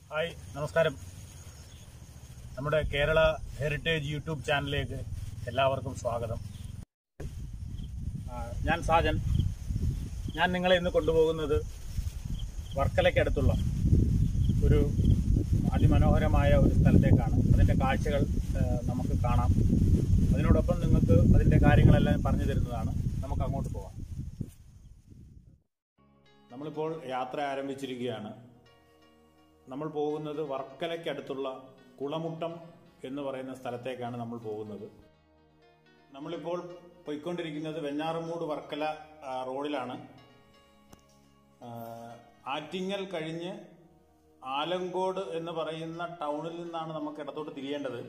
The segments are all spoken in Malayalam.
ഹായ് നമസ്കാരം നമ്മുടെ കേരള ഹെറിറ്റേജ് യൂട്യൂബ് ചാനലിലേക്ക് എല്ലാവർക്കും സ്വാഗതം ആ, ഞാൻ സാജൻ ഞാൻ നിങ്ങളെ ഇന്ന് കൊണ്ടുപോകുന്നത് വർക്കലയ്ക്കടുത്തുള്ള ഒരു അതിമനോഹരമായ ഒരു സ്ഥലത്തേക്കാണ് അതിൻ്റെ കാഴ്ചകൾ ആ, നമുക്ക് കാണാം അതിനോടൊപ്പം നിങ്ങൾക്ക് അതിൻ്റെ കാര്യങ്ങളെല്ലാം പറഞ്ഞു തരുന്നതാണ് നമുക്ക് അങ്ങോട്ട് പോകാം നമ്മളിപ്പോൾ യാത്ര ആരംഭിച്ചിരിക്കുകയാണ് നമ്മൾ പോകുന്നത് വർക്കലയ്ക്കടുത്തുള്ള കുളമുട്ടം എന്ന് പറയുന്ന സ്ഥലത്തേക്കാണ് നമ്മൾ പോകുന്നത് നമ്മളിപ്പോൾ പോയിക്കൊണ്ടിരിക്കുന്നത് വെഞ്ഞാറമൂട് വർക്കല ആ, റോഡിലാണ് ആ, ആറ്റിങ്ങൽ കഴിഞ്ഞ് ആലങ്കോട് എന്ന് പറയുന്ന ടൗണിൽ നിന്നാണ് നമുക്ക് ഇടത്തോട്ട് തിരിയേണ്ടത്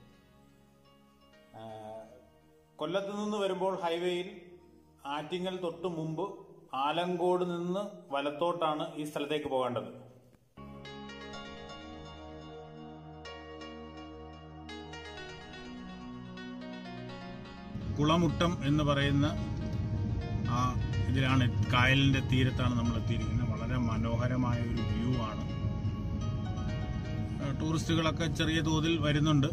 ആ, കൊല്ലത്ത് നിന്ന് വരുമ്പോൾ ഹൈവേയിൽ ആറ്റിങ്ങൽ തൊട്ട് മുമ്പ് ആലങ്കോട് നിന്ന് വലത്തോട്ടാണ് ഈ സ്ഥലത്തേക്ക് പോകേണ്ടത് കുളമുട്ടം എന്ന് പറയുന്ന ആ ഇതിലാണ് കായലിന്റെ തീരത്താണ് നമ്മൾ എത്തിയിരിക്കുന്നത് വളരെ മനോഹരമായ ഒരു വ്യൂ ആണ് ആ, ടൂറിസ്റ്റുകളൊക്കെ ചെറിയ തോതിൽ വരുന്നുണ്ട്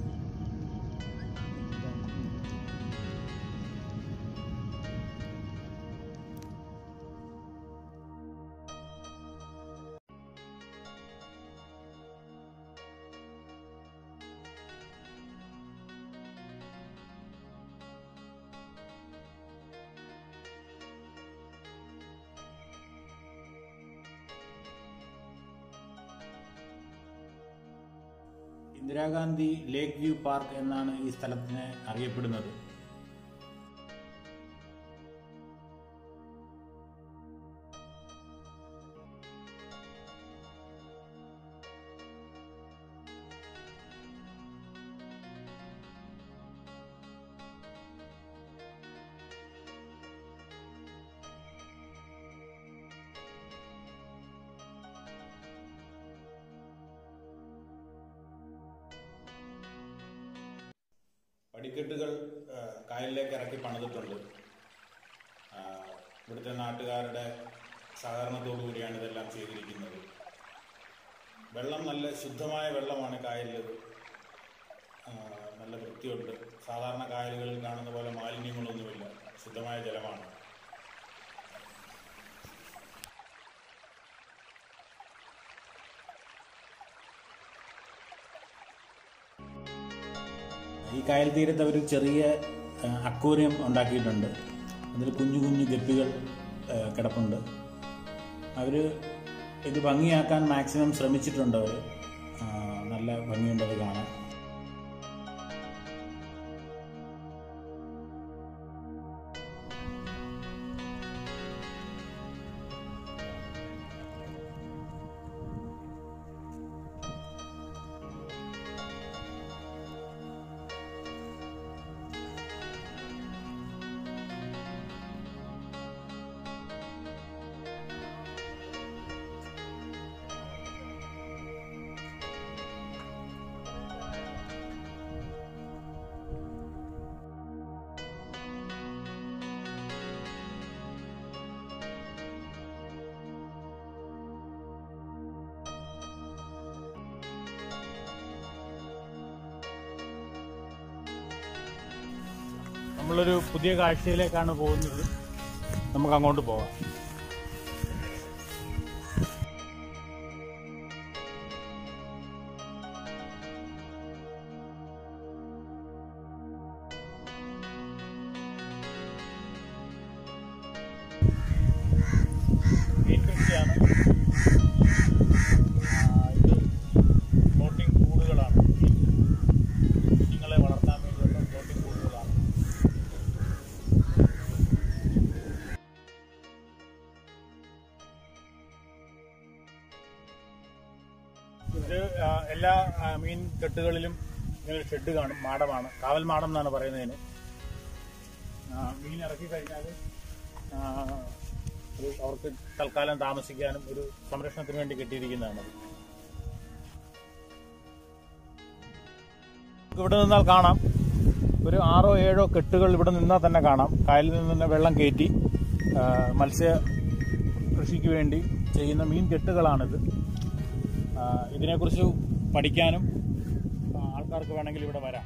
ഇന്ദിരാഗാന്ധി ലേക്ക് വ്യൂ പാർക്ക് എന്നാണ് ഈ സ്ഥലത്തിനെ അറിയപ്പെടുന്നത് പടിക്കെട്ടുകൾ ആ, കായലിലേക്ക് ഇറക്കി പണിതിട്ടുണ്ട് ആ, ഇവിടുത്തെ നാട്ടുകാരുടെ സഹകരണത്തോടു കൂടിയാണ് ഇതെല്ലാം ചെയ്തിരിക്കുന്നത് വെള്ളം നല്ല ശുദ്ധമായ വെള്ളമാണ് കായലിലത് ആ, നല്ല വൃത്തിയുണ്ട് സാധാരണ കായലുകളിൽ കാണുന്ന പോലെ മാലിന്യങ്ങളൊന്നുമില്ല ശുദ്ധമായ ജലമാണ് ഈ കായൽ തീരത്ത് അവർ ചെറിയ അക്വേറിയം ഉണ്ടാക്കിയിട്ടുണ്ട് അതിൽ കുഞ്ഞു കുഞ്ഞു ഗപ്പികൾ ആ, കിടപ്പുണ്ട് അവർ ഇത് ഭംഗിയാക്കാൻ മാക്സിമം ശ്രമിച്ചിട്ടുണ്ട് അവർ നല്ല ഭംഗിയുണ്ട് അത് കാണാൻ നമ്മളൊരു പുതിയ കാഴ്ചയിലേക്കാണ് പോകുന്നത് നമുക്ക് അങ്ങോട്ട് പോകാം മീൻ കൃഷിയാണ് ആ, ഇത് ഫ്ലോട്ടിംഗ് കൂടുകളാണ് കുഞ്ഞുങ്ങളെ വളർത്താൻ വേണ്ടിയുള്ള ഫ്ലോട്ടിംഗ് കൂടുകളാണ് ഇത് ആ, എല്ലാ ആ, മീൻ കെട്ടുകളിലും ഇങ്ങനെ ഷെഡ് കാണും മാടമാണ് കാവൽ മാടം എന്നാണ് പറയുന്നതിന് ആ, മീൻ ഇറക്കി കഴിഞ്ഞാൽ ഒരു അവർക്ക് തൽക്കാലം താമസിക്കാനും ഒരു സംരക്ഷണത്തിന് വേണ്ടി കെട്ടിയിരിക്കുന്നതാണ് അത് ഇവിടെ നിന്നാൽ കാണാം ഒരു ആറോ ഏഴോ കെട്ടുകൾ ഇവിടെ നിന്നാൽ തന്നെ കാണാം കായലിൽ നിന്ന് തന്നെ വെള്ളം കയറ്റി ആ, മത്സ്യ കൃഷിക്ക് വേണ്ടി ചെയ്യുന്ന മീൻ കെട്ടുകളാണിത് ആ, ഇതിനെക്കുറിച്ച് പഠിക്കാനും ആ, ആൾക്കാർക്ക് വേണമെങ്കിൽ ഇവിടെ വരാം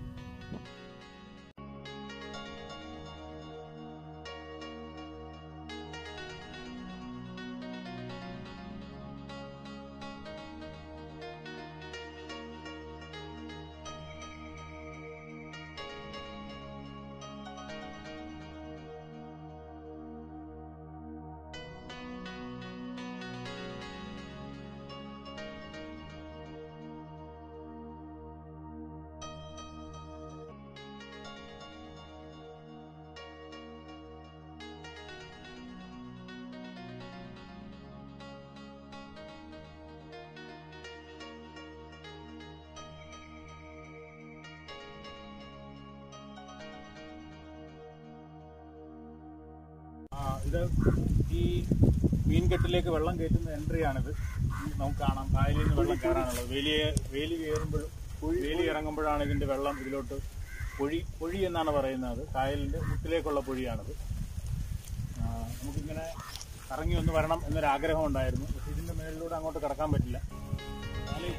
ആ, ഇത് ഈ മീൻകെട്ടിലേക്ക് വെള്ളം കയറ്റുന്ന എൻട്രി ആണിത് നമുക്ക് കാണാം കായലിൽ നിന്ന് വെള്ളം കയറാനുള്ളത് വേലി വേലി കയറുമ്പോഴും വേലി ഇറങ്ങുമ്പോഴാണ് ഇതിന്റെ വെള്ളം ഇതിലോട്ട് പൊഴി പൊഴി എന്നാണ് പറയുന്നത് കായലിന്റെ മുട്ടിലേക്കുള്ള പൊഴിയാണിത് ആ, നമുക്കിങ്ങനെ ഇറങ്ങി ഒന്ന് വരണം എന്നൊരു ആഗ്രഹം ഉണ്ടായിരുന്നു പക്ഷെ ഇതിന്റെ മേളിലൂടെ അങ്ങോട്ട് കടക്കാൻ പറ്റില്ല എന്നാലും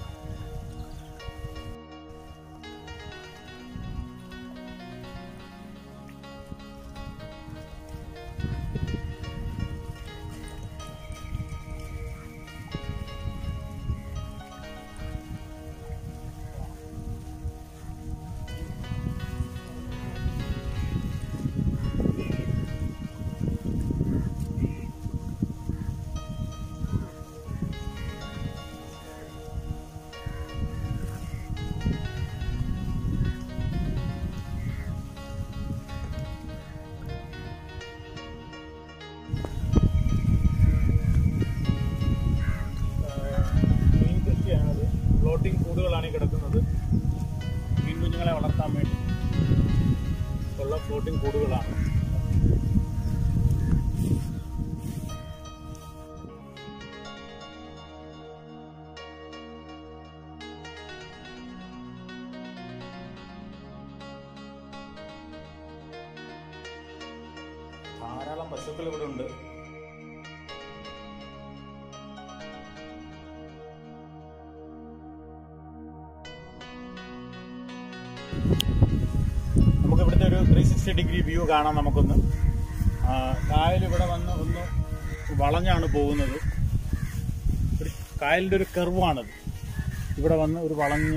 മീൻ കൃഷിയാണത് ഫ്ലോട്ടിംഗ് കൂടുകളാണ് ഈ കിടക്കുന്നത് മീൻ കുഞ്ഞുങ്ങളെ വളർത്താൻ വേണ്ടി ഉള്ള ഫ്ലോട്ടിംഗ് കൂടുകളാണ് ധാരാളം പശുക്കൾ ഇവിടെ ഉണ്ട് നമുക്ക് ഇവിടുത്തെ ഒരു ത്രീ സിക്സ്റ്റി ഡിഗ്രി വ്യൂ കാണാം നമുക്കൊന്ന് ആ, കായൽ ഇവിടെ വന്ന് ഒന്ന് വളഞ്ഞാണ് പോകുന്നത് ഒരു കായലിന്റെ ഒരു കർവാണത് ഇവിടെ വന്ന് ഒരു വളഞ്ഞ്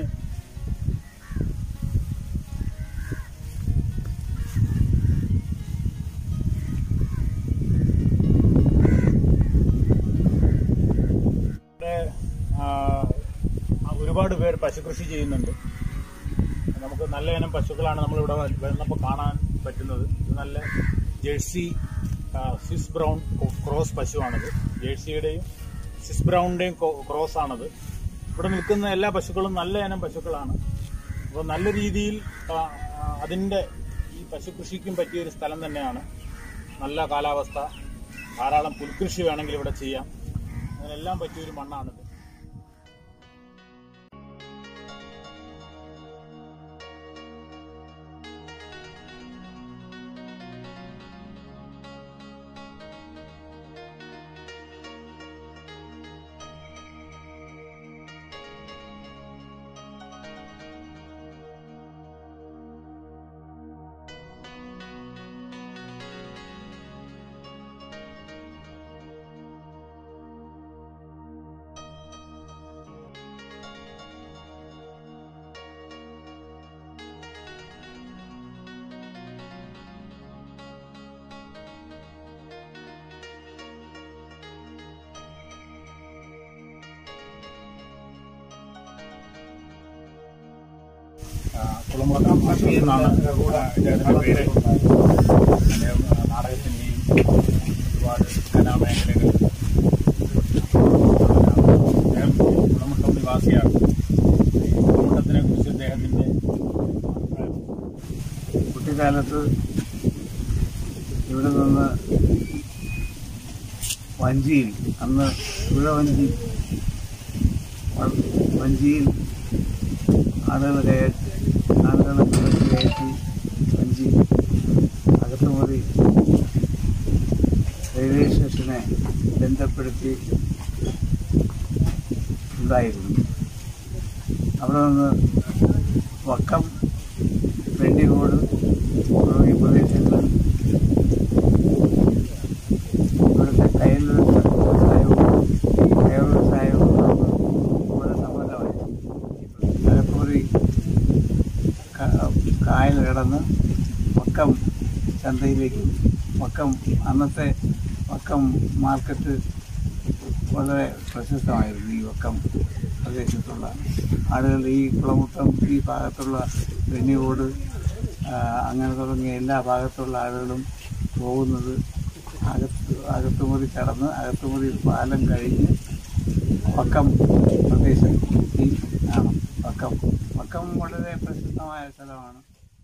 ഇവിടെ ആ, ആ, ഒരുപാട് പേർ പശുകൃഷി ചെയ്യുന്നുണ്ട് നമുക്ക് നല്ല ഇനം പശുക്കളാണ് നമ്മളിവിടെ വന്നപ്പോൾ കാണാൻ പറ്റുന്നത് ഇത് നല്ല ജേഴ്സി ആ, സ്വിസ് ബ്രൗൺ ക്രോസ് പശുവാണിത് ജേഴ്സിയുടെയും സ്വിസ് ബ്രൗണിന്റെയും ക്രോസ് ആണത് ഇവിടെ നിൽക്കുന്ന എല്ലാ പശുക്കളും നല്ല ഇനം പശുക്കളാണ് അപ്പോൾ നല്ല രീതിയിൽ ആ, ആ, അതിന്റെ ഈ പശുകൃഷിക്കും പറ്റിയ ഒരു സ്ഥലം തന്നെയാണ് നല്ല കാലാവസ്ഥ ധാരാളം പുൽകൃഷി വേണമെങ്കിൽ ഇവിടെ ചെയ്യാം അതിനെല്ലാം പറ്റിയൊരു മണ്ണാണിത് കുളമുളക്കം പശു എന്നാണ് ഇദ്ദേഹത്തിന്റെ പേര് അദ്ദേഹം നാടകത്തിന്റെയും ഒരുപാട് കലാമേഖലകളിൽ അദ്ദേഹം കുളമുട്ടം നിവാസിയാണ് ഈ കുളമുട്ടത്തിനെ കുറിച്ച് അദ്ദേഹത്തിന്റെ അഭിപ്രായം കുട്ടിക്കാലത്ത് ഇവിടെ നിന്ന് വഞ്ചിയിൽ അന്ന് തുഴവഞ്ചി വ- വഞ്ചിയിൽ ആളുകൾ കയറ്റി ആളുകളെ പുറത്ത് കയറ്റി വഞ്ചി അകത്തുമുറി റെയിൽവേ സ്റ്റേഷനെ ബന്ധപ്പെടുത്തി ഉണ്ടായിരുന്നു അവിടെ നിന്ന് വക്കം വെണ്ണിക്കോട് തുടങ്ങിയ പ്രദേശങ്ങളിൽ ഇവിടുത്തെ കയൽ വ്യവസായവും കയർ വ്യവസായവും വളരെ സമ്പന്നമായിരുന്നു തലപ്പൂരി കായൽ കിടന്ന് വക്കം ചന്തയിലേക്കും വക്കം അന്നത്തെ വക്കം മാർക്കറ്റ് വളരെ പ്രശസ്തമായിരുന്നു ഈ വക്കം പ്രദേശത്തുള്ള ആളുകൾ ഈ കുളമുട്ടം ഈ ഭാഗത്തുള്ള വെണ്ണിയോട് അങ്ങനെ തുടങ്ങിയ എല്ലാ ഭാഗത്തുള്ള ആളുകളും പോകുന്നത് അകത്ത് അകത്തുമുറി കടന്ന് അകത്തുമുറി പാലം കഴിഞ്ഞ് വക്കം പ്രദേശം ഈ ആണ് വക്കം വക്കം വളരെ പ്രസിദ്ധമായ സ്ഥലമാണ്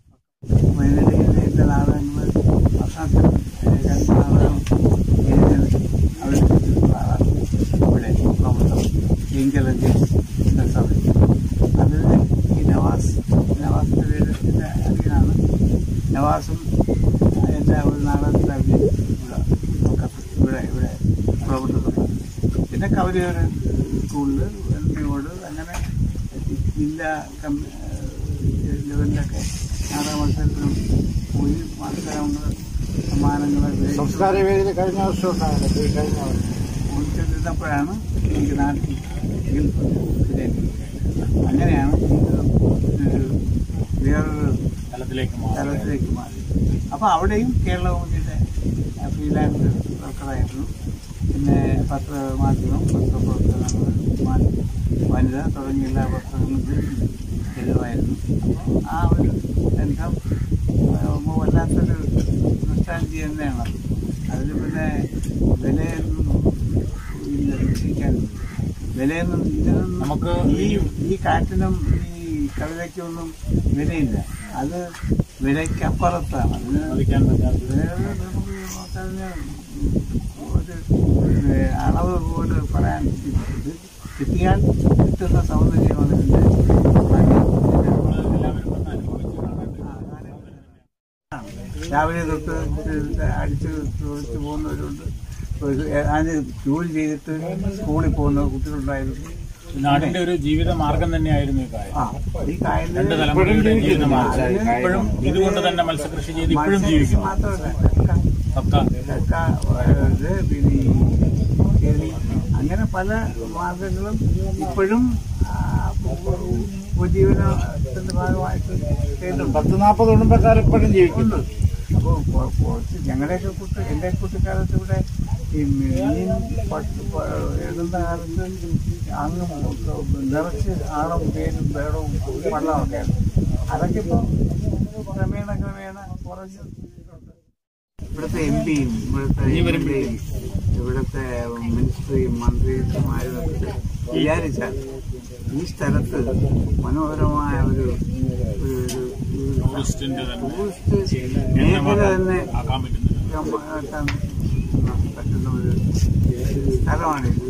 വയനാട്ടിൽ എൻ്റെ നാടകങ്ങൾ വർഷത്തിൽ രണ്ട് നാടകം എഴുതി അവതരിപ്പിച്ചിട്ടുള്ള ആളാണ് ഇവിടെ കുളമുട്ടം എങ്കിലഞ്ചി എന്ന സഭയിൽ അതിൽ ഈ നവാസ് നവാസിൻ്റെ പേര് എൻ്റെ അടിയനാണ് നവാസും എൻ്റെ ഒരു നാടകത്തിൽ അഭിനയിച്ചു ഇവിടെ വക്കത്ത് ഇവിടെ ഇവിടെ കുളമുട്ടത്തുണ്ട് പിന്നെ കവലിയൂർ സ്കൂളിൽ എൽപിയോട് അങ്ങനെ ജില്ലാ കം ലെവലിലൊക്കെ നാടക മത്സരത്തിനും പോയി മത്സരങ്ങൾ സമ്മാനങ്ങൾ സംസ്കാര വേദിയിൽ കഴിഞ്ഞ വർഷം ഉണ്ടായിരുന്നു ഈ കഴിഞ്ഞ വർഷം ഓടിച്ചിരുന്നപ്പോഴാണ് എനിക്ക് നാട്ടിൽ ഗൾഫ് ഇതിലേക്ക് അങ്ങനെയാണ് ജീവിതം ഒരു വേറൊരു തലത്തിലേക്ക് മാറി തലത്തിലേക്ക് മാറി അപ്പോൾ അവിടെയും കേരള കൗമുദിയുടെ ഫ്രീലാൻസ് വർക്കറായിരുന്നു പിന്നെ പത്ര മാധ്യമം പത്രപ്രവർത്തനങ്ങൾ മാ- വനിത തുടങ്ങിയ എല്ലാ പത്രങ്ങളും എഴുതുമായിരുന്നു അപ്പോൾ ആ ഒരു ബന്ധം ആ, വല്ലാത്തൊരു നൊസ്റ്റാൾജി തന്നെയാണ് അതിൽ പിന്നെ വിലയൊന്നും ഇല്ല ജീവിക്കാനില്ല വിലയൊന്നും ഇതിനൊന്നും നമുക്ക് ഈ ഈ കാറ്റിനും ഈ കവിതയ്ക്കൊന്നും വിലയില്ല അത് വിലയ്ക്കപ്പുറത്താണ് അതിന് മതിക്കാൻ പറ്റാത്ത വേറെ നമുക്ക് നോക്കാതിന് ഒരു ഏഹ്, അളവ് പോലും പറയാൻ ഇത് കിട്ടിയാൽ കിട്ടുന്ന സൗന്ദര്യമാണ് ഇതിന്റെ ഭംഗി. എല്ലാവരും വന്ന് അനുഭവിച്ച് കാണേണ്ട ആ, കാര്യം. രാവിലെ തൊട്ട് ഇത് അടിച്ച് ചോദിച്ച് പോകുന്നവരുണ്ട് ഒരു- അതിന് ജോലി ചെയ്തിട്ട് സ്കൂളിൽ പോകുന്ന കുട്ടികളുണ്ടായിരുന്നു നാടിന്റെ ഒരു ജീവിത മാർഗം തന്നെയായിരുന്നു ഈ കാര്യം ആ ഈ കായലിൽ രണ്ട് തലമുറയുടെ ജീവിത മാർഗം അതിന് ഇപ്പോഴും ഇതുകൊണ്ട് തന്നെ മത്സ്യകൃഷി ചെയ്ത് ഇപ്പോഴും ജീവിക്കുന്നു മാത്രമല്ല കക്ക, പക്ക കക്ക, ഇത് പിന്നെ ഈ ചെടി, അങ്ങനെ പല മാർഗങ്ങളും ഇപ്പോഴും ആ, ഉപജീവനത്തിന്റെ ഭാഗമായിട്ട് ചെയ്യുന്നുണ്ട് പത്ത് നാൽപ്പത് കുടുംബക്കാർ ഇപ്പോഴും ജീവിക്കുന്നു അപ്പോൾ കുറച്ച് ഞങ്ങളുടെയൊക്കെ കുട്ടി എൻ്റെ കുട്ടിക്കാലത്ത് ഇവിടെ ഈ മീൻ പട്ട് പ- എഴുതുന്ന കാലത്ത് അങ്ങ് നിറച്ച് ആളും പേരും ബേടവും വെള്ളമൊക്കെയാണ് അതൊക്കെ ഇപ്പോൾ ക്രമേണ ക്രമേണ കുറഞ്ഞു ഇവിടുത്തെ എം പിയും ഇവിടുത്തെ ഇനി വരും MLA യും ഇവിടുത്തെ മിനിസ്ട്രിയും മന്ത്രിമാരും ഒക്കെ വിചാരിച്ചാൽ ഈ സ്ഥലത്ത് മനോഹരമായ ഒരു ഒരു ഒരു- ഒരു ടൂറിസ്റ്റിന്റെ തന്നെ ടൂറിസ്റ്റ് മേഖല തന്നെ ആക്കാൻ പറ്റുന്നത് ആക്കാൻ പറ്റുന്ന ഒരു സ്ഥലമാണ് ഇത്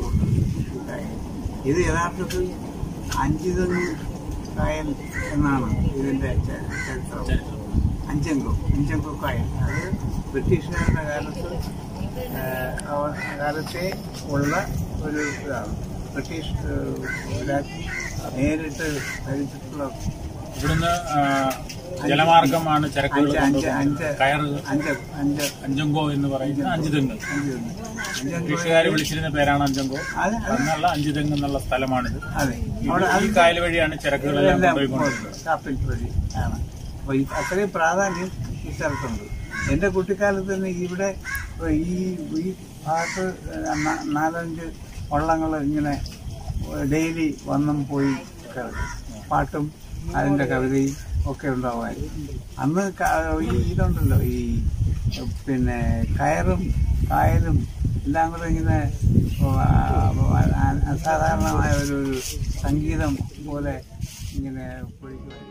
ഇത് യഥാർത്ഥത്തിൽ അഞ്ചിതെന്ന് കായൽ എന്നാണ് ഇതിന്റെ ച- ചരിത്രം അഞ്ചങ്കോ അഞ്ചങ്കോ കായൽ അത് ബ്രിട്ടീഷുകാരുടെ കാലത്ത് ആ, അവ- കാലത്തെ ഉള്ള ഒരു ഇതാണ് ബ്രിട്ടീഷ് ആ, രാജ്ഞി നേരിട്ട് ഭരിച്ചിട്ടുള്ള ഇവിടുന്ന് ആ, ജലമാർഗമാണ് ചരക്കുകൾ അഞ്ച് അഞ്ച് കൊണ്ടുപോകുന്നത്. അഞ്ച് കയറ് അഞ്ച് അഞ്ച് അഞ്ചങ്കോ എന്ന് പറയുന്ന അഞ്ച് തെങ്ങ് അഞ്ച് തെങ്ങ്. അഞ്ചങ്കോ ബ്രിട്ടീഷുകാർ വിളിച്ചിരുന്ന പേരാണ് അഞ്ചങ്കോ അത് അത് എന്നുള്ള അഞ്ച് തെങ്ങ് എന്നുള്ള സ്ഥലമാണിത് അതെ ഇത് അവിടെ ഈ കായൽ വഴിയാണ് ചരക്കുകളെല്ലാം എല്ലാം കൊണ്ടുപോയിക്കൊണ്ടിരുന്നത് കാപ്പിൽ വഴി ആണ് അപ്പോൾ ഈ അത്രയും പ്രാധാന്യം ഈ സ്ഥലത്തുണ്ട് എൻ്റെ കുട്ടിക്കാലത്ത് തന്നെ ഇവിടെ ഇപ്പൊ ഈ ഈ ഭാഗത്ത് ന- നാലഞ്ച് വള്ളങ്ങൾ ഇങ്ങനെ ഡെയിലി വന്നും പോയി കിടക്കും പാട്ടും അതിൻ്റെ കവിതയും ഒക്കെ ഉണ്ടാവുമായിരുന്നു അന്ന് ക- ഈ ഇതുണ്ടല്ലോ ഈ പിന്നെ കയറും കായലും എല്ലാം കൂടെ ഇങ്ങനെ ആ, ആ, അസാധാരണമായ ഒരു ഒരു സംഗീതം പോലെ ഇങ്ങനെ പൊഴിക്കുമായിരുന്നു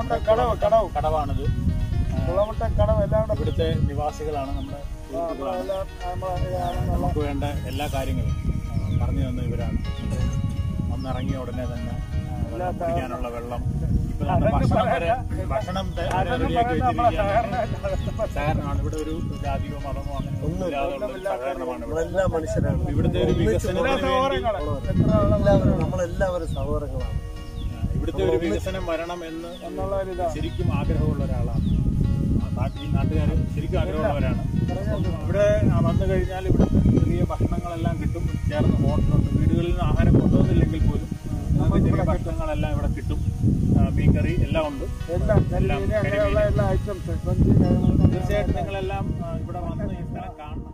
കുളമുട്ട കടവ് കടവ് കടവാണിത് കുളമുട്ട കടവ് എല്ലാം കൂടെ ഇവിടുത്തെ നിവാസികളാണ് നമ്മുടെ സുഹൃത്തുക്കളാണ് എല്ലാം നമ്മളെ നമുക്ക് വേണ്ട എല്ലാ കാര്യങ്ങളും ആ, പറഞ്ഞു തന്ന ഇവരാണ് വന്നിറങ്ങിയ ഉടനെ തന്നെ ആ, വെള്ളം കുടിക്കാനുള്ള വെള്ളം ഇപ്പൊ നമ്മുടെ ഭക്ഷണം വരെ ഭക്ഷണം ത- വരെ റെഡിയാക്കി വെച്ചിരിക്കുകയാണ് സഹകരണമാണ് ഇവിടെ ഒരു ജാതിയോ മതമോ അങ്ങനെ ഒന്നുമില്ലാതെയുള്ള ഒരു സഹകരണമാണ് ഇവിടെ നമ്മളെല്ലാം മനുഷ്യരാണ് ഇവിടുത്തെ ഒരു വികസനത്തിന് വേണ്ടി എല്ലാവരും നമ്മളെല്ലാവരും സഹോദരങ്ങളാണ് ആ, ഇവിടുത്തെ ഒരു വികസനം വരണം എന്ന് ശരിക്കും ആഗ്രഹമുള്ള ഒരാളാണ് ആ നാട്ടിൽ ഈ നാട്ടുകാർ ശരിക്കും ആഗ്രഹമുള്ളവരാണ് ഇവിടെ ആ, വന്നു കഴിഞ്ഞാൽ ഇവിടെ ചെറിയ ഭക്ഷണങ്ങളെല്ലാം കിട്ടും ചേർന്ന് ഹോട്ടലുണ്ട് വീടുകളിൽ നിന്ന് ആഹാരം കൊണ്ടുവന്നില്ലെങ്കിൽ പോലും നമുക്ക് ചെറിയ ഭക്ഷണങ്ങളെല്ലാം ഇവിടെ കിട്ടും ആ, മീൻകറി എല്ലാം ഉണ്ട് എല്ലാം നെല്ലിന് അങ്ങനെയുള്ള എല്ലാ ഐറ്റംസ് കൊഞ്ചി തീർച്ചയായിട്ടും നിങ്ങളെല്ലാം ആ, ഇവിടെ വന്ന് ഈ സ്ഥലം കാണണം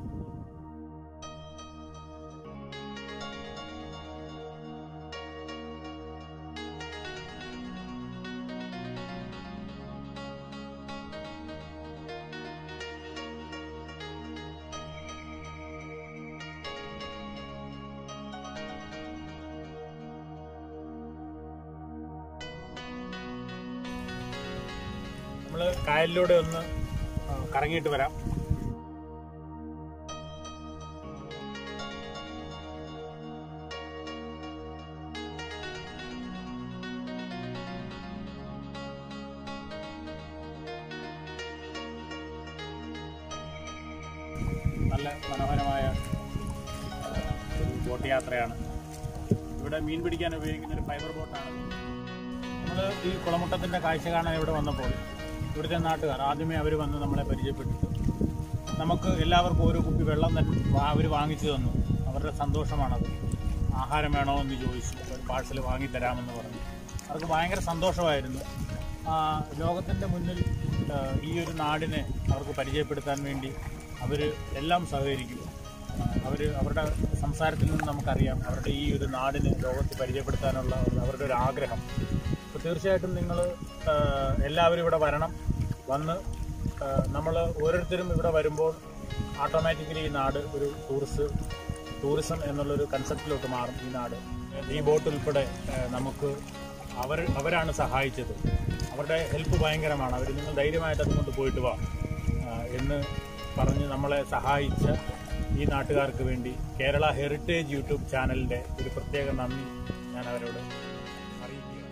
നമ്മൾ കായലിലൂടെ ഒന്ന് ആ, കറങ്ങിയിട്ട് വരാം നല്ല മനോഹരമായ ആ, ഒരു ബോട്ട് യാത്രയാണ് ഇവിടെ മീൻ പിടിക്കാൻ ഉപയോഗിക്കുന്ന ഒരു ഫൈബർ ബോട്ടാണ് നമ്മൾ ഈ കുളമുട്ടത്തിൻ്റെ കാഴ്ച കാണാൻ ഇവിടെ വന്നപ്പോൾ ഇവിടുത്തെ നാട്ടുകാർ ആദ്യമേ അവർ വന്ന് നമ്മളെ പരിചയപ്പെട്ടിട്ട് നമുക്ക് എല്ലാവർക്കും ഓരോ കുപ്പി വെള്ളം തന്നെ അവർ വാങ്ങിച്ചു തന്നു അവരുടെ സന്തോഷമാണത് ആഹാരം വേണോ എന്ന് ചോദിച്ചു ഒരു പാഴ്സൽ വാങ്ങിത്തരാമെന്ന് പറഞ്ഞു അവർക്ക് ഭയങ്കര സന്തോഷമായിരുന്നു ആ, ലോകത്തിൻ്റെ മുന്നിൽ ആ, ഈ ഒരു നാടിനെ അവർക്ക് പരിചയപ്പെടുത്താൻ വേണ്ടി അവർ എല്ലാം സഹകരിക്കും അവർ അവരുടെ സംസാരത്തിൽ നിന്ന് നമുക്കറിയാം അവരുടെ ഈ ഒരു നാടിനെ ലോകത്ത് പരിചയപ്പെടുത്താനുള്ള ഒരു- അവരുടെ ഒരു ആഗ്രഹം അപ്പോൾ തീർച്ചയായിട്ടും നിങ്ങൾ എല്ലാവരും ഇവിടെ വരണം വന്ന് നമ്മൾ ഓരോരുത്തരും ഇവിടെ വരുമ്പോൾ ഓട്ടോമാറ്റിക്കലി ഈ നാട് ഒരു ടൂറിസ്റ്റ് ടൂറിസം എന്നുള്ളൊരു കൺസെപ്റ്റിലോട്ട് മാറും ഈ നാട് ഈ ബോട്ട് ഉൾപ്പെടെ ആ, നമുക്ക് അവർ അവരാണ് സഹായിച്ചത് അവരുടെ ഹെൽപ്പ് ഭയങ്കരമാണ് അവർ നിങ്ങൾ ധൈര്യമായിട്ട് അതുകൊണ്ട് പോയിട്ട് വാ ആ, എന്ന് പറഞ്ഞ് നമ്മളെ സഹായിച്ച ഈ നാട്ടുകാർക്ക് വേണ്ടി കേരള ഹെറിറ്റേജ് യൂട്യൂബ് ചാനലിൻ്റെ ഒരു പ്രത്യേക നന്ദി ഞാൻ അവരോട് അറിയിക്കുകയാണ്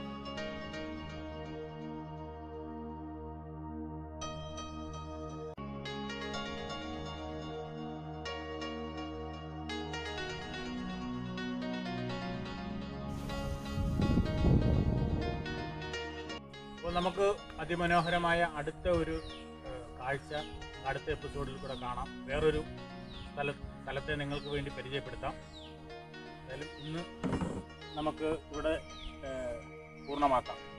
അപ്പോൾ നമുക്ക് അതിമനോഹരമായ അടുത്ത ഒരു ഏഹ്, കാഴ്ച അടുത്ത എപ്പിസോഡിൽ കൂടെ കാണാം വേറൊരു സ്ഥല സ്ഥലത്തെ നിങ്ങൾക്ക് വേണ്ടി പരിചയപ്പെടുത്താം എന്തായാലും ഇന്ന് നമുക്ക് ഇവിടെ ഏഹ്, പൂർണ്ണമാക്കാം